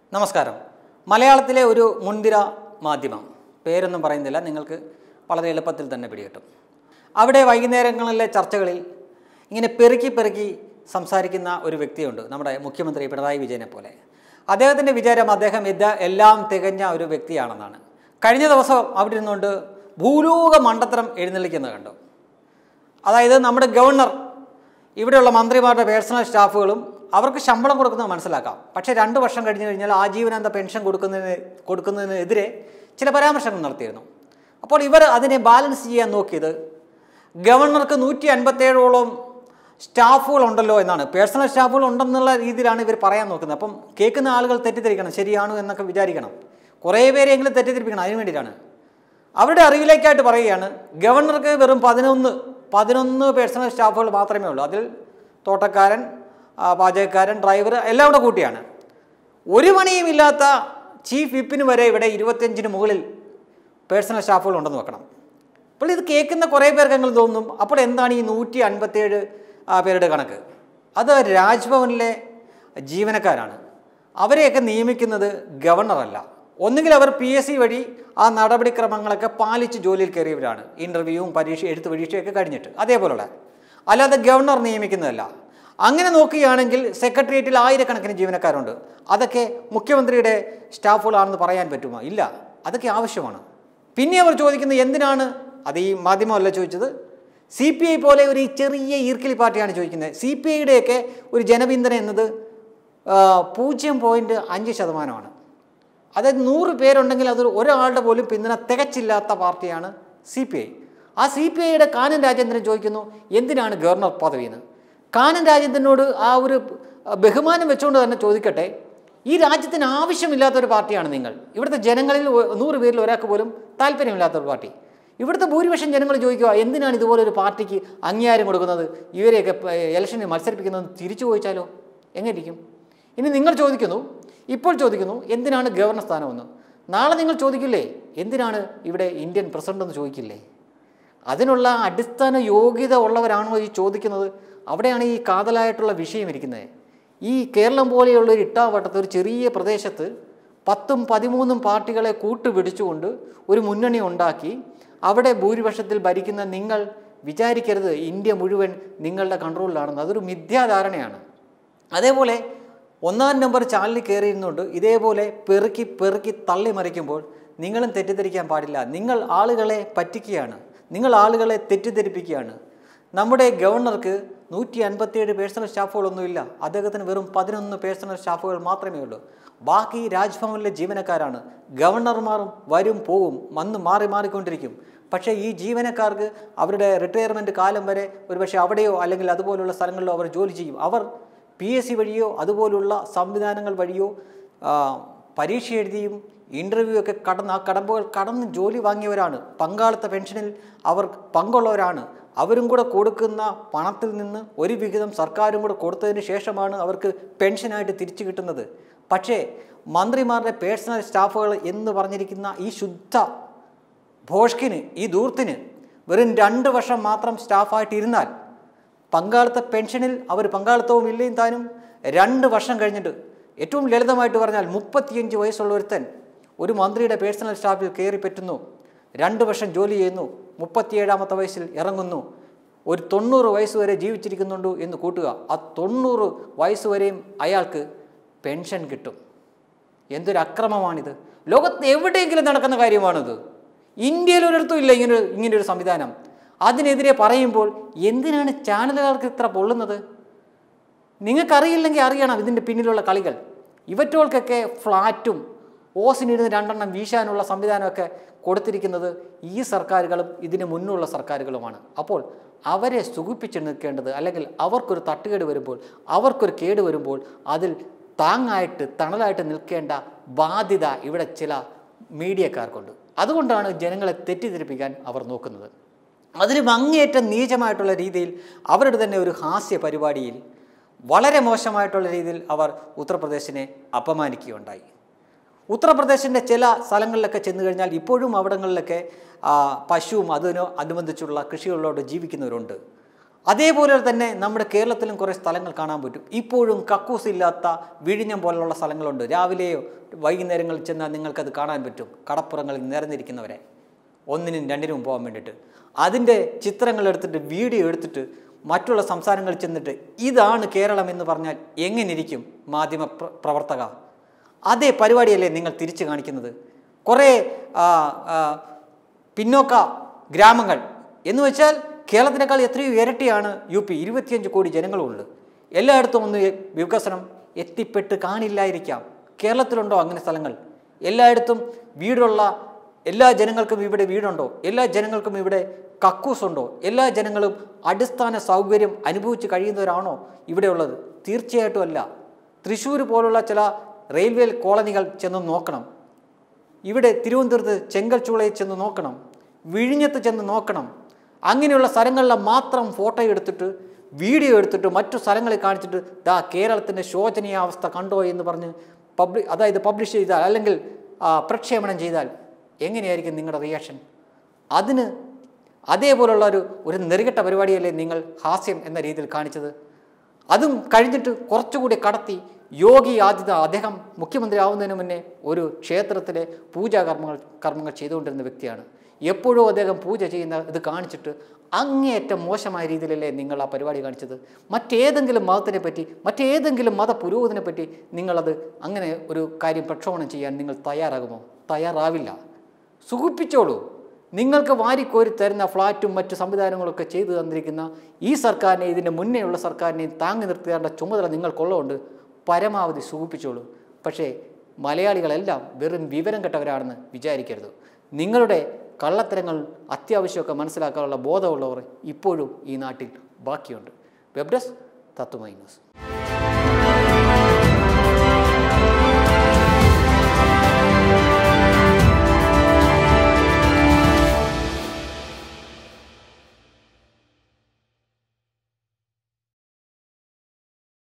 നമസ്കാരം മലയാളത്തിലെ ഒരു മുൻതിര മാധ്യമം പേരൊന്നും പറയുന്നില്ല നിങ്ങൾക്ക് വളരെ എളുപ്പത്തിൽ തന്നെ പിടികിട്ടും അവിടെ വൈകുന്നേരങ്ങളിലെ ചർച്ചകളിൽ ഇങ്ങനെ പെറുക്കി പെറുക്കി സംസാരിക്കുന്ന ഒരു വ്യക്തിയുണ്ട് നമ്മുടെ മുഖ്യമന്ത്രി പിണറായി വിജയനെ പോലെ അദ്ദേഹത്തിൻ്റെ വിചാരം അദ്ദേഹം ഇത് എല്ലാം തികഞ്ഞ ഒരു വ്യക്തിയാണെന്നാണ് കഴിഞ്ഞ ദിവസം അവിടെ ഇരുന്നുകൊണ്ട് ഭൂലോക മണ്ടത്തരം എഴുന്നള്ളിക്കുന്നത് കണ്ടു അതായത് നമ്മുടെ ഗവർണർ ഇവിടെയുള്ള മന്ത്രിമാരുടെ പേഴ്സണൽ സ്റ്റാഫുകളും അവർക്ക് ശമ്പളം കൊടുക്കുന്നത് മനസ്സിലാക്കാം പക്ഷേ രണ്ട് വർഷം കഴിഞ്ഞ് കഴിഞ്ഞാൽ ആജീവനാന്ത പെൻഷൻ കൊടുക്കുന്നതിന് കൊടുക്കുന്നതിനെതിരെ ചില പരാമർശങ്ങൾ നടത്തിയിരുന്നു അപ്പോൾ ഇവർ അതിനെ ബാലൻസ് ചെയ്യാൻ നോക്കിയത് ഗവർണർക്ക് നൂറ്റി അൻപത്തേഴോളം സ്റ്റാഫുകളുണ്ടല്ലോ എന്നാണ് പേഴ്സണൽ സ്റ്റാഫുകൾ ഉണ്ടെന്നുള്ള രീതിയിലാണ് ഇവർ പറയാൻ നോക്കുന്നത് അപ്പം കേൾക്കുന്ന ആളുകൾ തെറ്റിദ്ധരിക്കണം ശരിയാണോ എന്നൊക്കെ വിചാരിക്കണം കുറേ പേരെങ്കിലും തെറ്റിദ്ധരിപ്പിക്കണം അതിന് വേണ്ടിയിട്ടാണ് അവരുടെ അറിവിലേക്കായിട്ട് പറയുകയാണ് ഗവർണർക്ക് വെറും പതിനൊന്ന് പതിനൊന്ന് പേഴ്സണൽ സ്റ്റാഫുകൾ മാത്രമേ ഉള്ളൂ അതിൽ തോട്ടക്കാരൻ ആ, പാചകക്കാരൻ ഡ്രൈവർ എല്ലാം കൂടെ കൂട്ടിയാണ് ഒരു പണിയുമില്ലാത്ത ചീഫ് വിപ്പിന് വരെ ഇവിടെ ഇരുപത്തിയഞ്ചിന് മുകളിൽ പേഴ്സണൽ സ്റ്റാഫുകൾ ഉണ്ടെന്ന് വെക്കണം അപ്പോൾ ഇത് കേൾക്കുന്ന കുറേ പേർക്ക് എങ്കിലും തോന്നും അപ്പോൾ എന്താണ് ഈ നൂറ്റി അൻപത്തേഴ് പേരുടെ കണക്ക് അത് രാജ്ഭവനിലെ ജീവനക്കാരാണ് അവരെയൊക്കെ നിയമിക്കുന്നത് ഗവർണറല്ല ഒന്നുകിൽ അവർ പി എസ് സി വഴി ആ നടപടിക്രമങ്ങളൊക്കെ പാലിച്ച് ജോലിയിൽ കയറിയവരാണ് ഇൻ്റർവ്യൂവും പരീക്ഷ എഴുത്ത് പരീക്ഷയൊക്കെ കഴിഞ്ഞിട്ട് അതേപോലുള്ള അല്ലാതെ ഗവർണർ നിയമിക്കുന്നതല്ല അങ്ങനെ നോക്കുകയാണെങ്കിൽ സെക്രട്ടേറിയറ്റിൽ ആയിരക്കണക്കിന് ജീവനക്കാരുണ്ട് അതൊക്കെ മുഖ്യമന്ത്രിയുടെ സ്റ്റാഫുകളാണെന്ന് പറയാൻ പറ്റുമോ ഇല്ല അതൊക്കെ ആവശ്യമാണ് പിന്നെ അവർ ചോദിക്കുന്നത് എന്തിനാണ് അത് ഈ മാധ്യമമല്ല ചോദിച്ചത് സി പി ഐ പോലെ ഒരു ചെറിയ ഈർക്കിലി പാർട്ടിയാണ് ചോദിക്കുന്നത് സി പി ഐയുടെയൊക്കെ ഒരു ജനപിന്തുണ എന്നത് ആ, പൂജ്യം പോയിൻറ്റ് അഞ്ച് ശതമാനമാണ് അതായത് നൂറ് പേരുണ്ടെങ്കിൽ അത് ഒരാളുടെ പോലും പിന്തുണ തികച്ചില്ലാത്ത പാർട്ടിയാണ് സി പി ഐ ആ സി പി ഐയുടെ കാനൻ രാജേന്ദ്രൻ ചോദിക്കുന്നു എന്തിനാണ് ഗവർണർ പദവിയെന്ന് കാനൻ രാജേന്ദ്രനോട് ആ ഒരു ബഹുമാനം വെച്ചുകൊണ്ട് തന്നെ ചോദിക്കട്ടെ ഈ രാജ്യത്തിന് ആവശ്യമില്ലാത്ത ഒരു പാർട്ടിയാണ് നിങ്ങൾ ഇവിടുത്തെ ജനങ്ങളിൽ ഒ- നൂറ് പേരിൽ ഒരാൾക്ക് പോലും താല്പര്യമില്ലാത്ത ഒരു പാർട്ടി ഇവിടുത്തെ ഭൂരിപക്ഷം ജനങ്ങൾ ചോദിക്കുക എന്തിനാണ് ഇതുപോലെ ഒരു പാർട്ടിക്ക് അംഗീകാരം കൊടുക്കുന്നത് ഇവരെയൊക്കെ പ- ഇലക്ഷനിൽ മത്സരിപ്പിക്കുന്നത് തിരിച്ചു ചോദിച്ചാലോ എങ്ങനെ ഇരിക്കും ഇനി നിങ്ങൾ ചോദിക്കുന്നു ഇപ്പോൾ ചോദിക്കുന്നു എന്തിനാണ് ഗവർണർ സ്ഥാനമെന്ന് നാളെ നിങ്ങൾ ചോദിക്കില്ലേ എന്തിനാണ് ഇവിടെ ഇന്ത്യൻ പ്രസിഡന്റ് എന്ന് ചോദിക്കില്ലേ അതിനുള്ള അടിസ്ഥാന യോഗ്യത ഉള്ളവരാണോ ഈ ചോദിക്കുന്നത് അവിടെയാണ് ഈ കാതലായിട്ടുള്ള വിഷയം ഇരിക്കുന്നത് ഈ കേരളം പോലെയുള്ള ഒരു ഇട്ടാവട്ടത്ത് ഒരു ചെറിയ പ്രദേശത്ത് പത്തും പതിമൂന്നും പാർട്ടികളെ കൂട്ടുപിടിച്ചുകൊണ്ട് ഒരു മുന്നണി ഉണ്ടാക്കി അവിടെ ഭൂരിപക്ഷത്തിൽ ഭരിക്കുന്ന നിങ്ങൾ വിചാരിക്കരുത് ഇന്ത്യ മുഴുവൻ നിങ്ങളുടെ കൺട്രോളിലാണെന്ന് അതൊരു മിഥ്യാധാരണയാണ് അതേപോലെ ഒന്നാം നമ്പർ ചാനലിൽ കയറിയിരുന്നുകൊണ്ട് ഇതേപോലെ പെറുക്കി പെറുക്കി തള്ളി മറിക്കുമ്പോൾ നിങ്ങളും തെറ്റിദ്ധരിക്കാൻ പാടില്ല നിങ്ങൾ ആളുകളെ പറ്റിക്കുകയാണ് നിങ്ങൾ ആളുകളെ തെറ്റിദ്ധരിപ്പിക്കുകയാണ് നമ്മുടെ ഗവർണർക്ക് നൂറ്റി അൻപത്തിയേഴ് പേഴ്സണൽ സ്റ്റാഫുകളൊന്നുമില്ല അദ്ദേഹത്തിന് വെറും പതിനൊന്ന് പേഴ്സണൽ സ്റ്റാഫുകൾ മാത്രമേ ഉള്ളൂ ബാക്കി രാജ്ഭവനിലെ ജീവനക്കാരാണ് ഗവർണർമാരും വരും പോവും വന്ന് മാറി മാറിക്കൊണ്ടിരിക്കും പക്ഷേ ഈ ജീവനക്കാർക്ക് അവരുടെ റിട്ടയർമെൻറ്റ് കാലം വരെ ഒരുപക്ഷെ അവിടെയോ അല്ലെങ്കിൽ അതുപോലുള്ള സ്ഥലങ്ങളിലോ അവർ ജോലി ചെയ്യും അവർ പി എസ് സി വഴിയോ അതുപോലുള്ള സംവിധാനങ്ങൾ വഴിയോ ആ, പരീക്ഷ എഴുതിയും ഇൻ്റർവ്യൂ ഒക്കെ കടന്ന് ആ കടമ്പകൾ കടന്ന് ജോലി വാങ്ങിയവരാണ് പങ്കാളിത്ത പെൻഷനിൽ അവർ പങ്കുള്ളവരാണ് അവരും കൂടെ കൊടുക്കുന്ന പണത്തിൽ നിന്ന് ഒരു വിഹിതം സർക്കാരും കൂടെ കൊടുത്തതിന് ശേഷമാണ് അവർക്ക് പെൻഷനായിട്ട് തിരിച്ചു കിട്ടുന്നത് പക്ഷേ മന്ത്രിമാരുടെ പേഴ്സണൽ സ്റ്റാഫുകൾ എന്ന് പറഞ്ഞിരിക്കുന്ന ഈ ശുദ്ധ ഭോഷ്കിന് ഈ ദൂർത്തിന് വെറും രണ്ട് വർഷം മാത്രം സ്റ്റാഫായിട്ട് ഇരുന്നാൽ പങ്കാളിത്ത പെൻഷനിൽ അവർ പങ്കാളിത്തവും ഇല്ലയും താനും രണ്ട് വർഷം കഴിഞ്ഞിട്ട് ഏറ്റവും ലളിതമായിട്ട് പറഞ്ഞാൽ മുപ്പത്തിയഞ്ച് വയസ്സുള്ള ഒരുത്തൻ ഒരു മന്ത്രിയുടെ പേഴ്സണൽ സ്റ്റാഫിൽ കയറി പറ്റുന്നു രണ്ട് വർഷം ജോലി ചെയ്യുന്നു മുപ്പത്തിയേഴാമത്തെ വയസ്സിൽ ഇറങ്ങുന്നു ഒരു തൊണ്ണൂറ് വയസ്സ് വരെ ജീവിച്ചിരിക്കുന്നുണ്ടോ എന്ന് കൂട്ടുക ആ തൊണ്ണൂറ് വയസ്സ് വരെയും അയാൾക്ക് പെൻഷൻ കിട്ടും എന്തൊരു അക്രമമാണിത് ലോകത്ത് എവിടെയെങ്കിലും നടക്കുന്ന കാര്യമാണിത് ഇന്ത്യയിൽ ഒരിടത്തും ഇല്ല ഇങ്ങനെ ഇങ്ങനെ ഒരു സംവിധാനം അതിനെതിരെ പറയുമ്പോൾ എന്തിനാണ് ചാനലുകാർക്ക് ഇത്ര പൊള്ളുന്നത് നിങ്ങൾക്കറിയില്ലെങ്കിൽ അറിയണം ഇതിൻ്റെ പിന്നിലുള്ള കളികൾ ഇവറ്റോൾക്കൊക്കെ ഫ്ലാറ്റും ഓസിനിരുന്ന് രണ്ടെണ്ണം വീശാനുള്ള സംവിധാനമൊക്കെ കൊടുത്തിരിക്കുന്നത് ഈ സർക്കാരുകളും ഇതിന് മുന്നുള്ള സർക്കാരുകളുമാണ് അപ്പോൾ അവരെ സുഖിപ്പിച്ച് നിൽക്കേണ്ടത് അല്ലെങ്കിൽ അവർക്കൊരു തട്ടുകേട് വരുമ്പോൾ അവർക്കൊരു കേട് വരുമ്പോൾ അതിൽ താങ്ങായിട്ട് തണലായിട്ട് നിൽക്കേണ്ട ബാധ്യത ഇവിടെ ചില മീഡിയക്കാർക്കുണ്ട് അതുകൊണ്ടാണ് ജനങ്ങളെ തെറ്റിദ്ധരിപ്പിക്കാൻ അവർ നോക്കുന്നത് അതിന് അങ്ങേയറ്റം നീചമായിട്ടുള്ള രീതിയിൽ അവരുടെ തന്നെ ഒരു ഹാസ്യ പരിപാടിയിൽ വളരെ മോശമായിട്ടുള്ള രീതിയിൽ അവർ ഉത്തർപ്രദേശിനെ അപമാനിക്കുകയുണ്ടായി ഉത്തർപ്രദേശിൻ്റെ ചില സ്ഥലങ്ങളിലൊക്കെ ചെന്ന് കഴിഞ്ഞാൽ ഇപ്പോഴും അവിടങ്ങളിലൊക്കെ ആ, പശുവും അതിനോ അനുബന്ധിച്ചുള്ള കൃഷികളിലോട്ട് ജീവിക്കുന്നവരുണ്ട് അതേപോലെ തന്നെ നമ്മുടെ കേരളത്തിലും കുറേ സ്ഥലങ്ങൾ കാണാൻ പറ്റും ഇപ്പോഴും കക്കൂസ് ഇല്ലാത്ത വിഴിഞ്ഞം പോലുള്ള സ്ഥലങ്ങളുണ്ട് രാവിലെയോ വൈകുന്നേരങ്ങളിൽ ചെന്നാൽ നിങ്ങൾക്കത് കാണാൻ പറ്റും കടപ്പുറങ്ങളിൽ നിറഞ്ഞിരിക്കുന്നവരെ ഒന്നിനും രണ്ടിനും പോകാൻ വേണ്ടിയിട്ട് അതിൻ്റെ ചിത്രങ്ങൾ എടുത്തിട്ട് വീഡിയോ എടുത്തിട്ട് മറ്റുള്ള സംസ്ഥാനങ്ങളിൽ ചെന്നിട്ട് ഇതാണ് കേരളം എന്ന് പറഞ്ഞാൽ എങ്ങനെ ഇരിക്കും മാധ്യമ പ്ര- പ്രവർത്തക അതേ പരിപാടിയല്ലേ നിങ്ങൾ തിരിച്ചു കാണിക്കുന്നത് കുറേ ആ, ആ, പിന്നോക്ക ഗ്രാമങ്ങൾ എന്ന് വെച്ചാൽ കേരളത്തിനേക്കാൾ എത്രയോ ഇരട്ടിയാണ് യു പി ഇരുപത്തിയഞ്ച് കോടി ജനങ്ങളുമുണ്ട് എല്ലായിടത്തും ഒന്ന് വികസനം എത്തിപ്പെട്ട് കാണില്ലായിരിക്കാം കേരളത്തിലുണ്ടോ അങ്ങനെ സ്ഥലങ്ങൾ എല്ലായിടത്തും വീടുള്ള എല്ലാ ജനങ്ങൾക്കും ഇവിടെ വീടുണ്ടോ എല്ലാ ജനങ്ങൾക്കും ഇവിടെ കക്കൂസുണ്ടോ എല്ലാ ജനങ്ങളും അടിസ്ഥാന സൗകര്യം അനുഭവിച്ച് കഴിയുന്നവരാണോ ഇവിടെയുള്ളത് തീർച്ചയായിട്ടും അല്ല തൃശ്ശൂർ പോലുള്ള ചില റെയിൽവേ കോളനികൾ ചെന്ന് നോക്കണം ഇവിടെ തിരുവനന്തപുരത്ത് ചെങ്കൽച്ചൂളയിൽ ചെന്ന് നോക്കണം വിഴിഞ്ഞത്ത് ചെന്ന് നോക്കണം അങ്ങനെയുള്ള സ്ഥലങ്ങളിലെ മാത്രം ഫോട്ടോ എടുത്തിട്ട് വീഡിയോ എടുത്തിട്ട് മറ്റു സ്ഥലങ്ങളിൽ കാണിച്ചിട്ട് ദാ കേരളത്തിൻ്റെ ശോചനീയാവസ്ഥ കണ്ടോ എന്ന് പറഞ്ഞ് പബ്ലി അതായത് പബ്ലിഷ് ചെയ്താൽ അല്ലെങ്കിൽ ആ, പ്രക്ഷേപണം ചെയ്താൽ എങ്ങനെയായിരിക്കും നിങ്ങളുടെ റിയാക്ഷൻ അതിന് അതേപോലുള്ള ഒരു ഒരു നെറുകെട്ട പരിപാടിയല്ലേ നിങ്ങൾ ഹാസ്യം എന്ന രീതിയിൽ കാണിച്ചത് അതും കഴിഞ്ഞിട്ട് കുറച്ചുകൂടി കടത്തി യോഗി ആദിത്യ അദ്ദേഹം മുഖ്യമന്ത്രി ആവുന്നതിന് മുന്നേ ഒരു ക്ഷേത്രത്തിലെ പൂജാകർമ്മങ്ങൾ കർമ്മങ്ങൾ ചെയ്തുകൊണ്ടിരുന്ന വ്യക്തിയാണ് എപ്പോഴും അദ്ദേഹം പൂജ ചെയ്യുന്ന ഇത് കാണിച്ചിട്ട് അങ്ങേയറ്റം മോശമായ രീതിയിലല്ലേ നിങ്ങൾ ആ പരിപാടി കാണിച്ചത് മറ്റേതെങ്കിലും മതത്തിനെ പറ്റി മറ്റേതെങ്കിലും മത പുരോഗതിനെ പറ്റി നിങ്ങളത് അങ്ങനെ ഒരു കാര്യം പ്രക്ഷോഭണം ചെയ്യാൻ നിങ്ങൾ തയ്യാറാകുമോ തയ്യാറാവില്ല സുഖിപ്പിച്ചോളൂ നിങ്ങൾക്ക് വാരിക്കോരി തരുന്ന ഫ്ലാറ്റും മറ്റു സംവിധാനങ്ങളൊക്കെ ചെയ്തു തന്നിരിക്കുന്ന ഈ സർക്കാരിനെ ഇതിൻ്റെ മുന്നേയുള്ള സർക്കാരിനെയും താങ്ങി നിർത്തേണ്ട ചുമതല നിങ്ങൾക്കുള്ളതുകൊണ്ട് പരമാവധി സുഖിപ്പിച്ചോളൂ പക്ഷേ മലയാളികളെല്ലാം വെറും വിവരം കെട്ടവരാണെന്ന് വിചാരിക്കരുത് നിങ്ങളുടെ കള്ളത്തരങ്ങൾ അത്യാവശ്യമൊക്കെ മനസ്സിലാക്കാനുള്ള ബോധമുള്ളവർ ഇപ്പോഴും ഈ നാട്ടിൽ ബാക്കിയുണ്ട് വെബ് ഡെസ്ക് തത്വമൈ ന്യൂസ്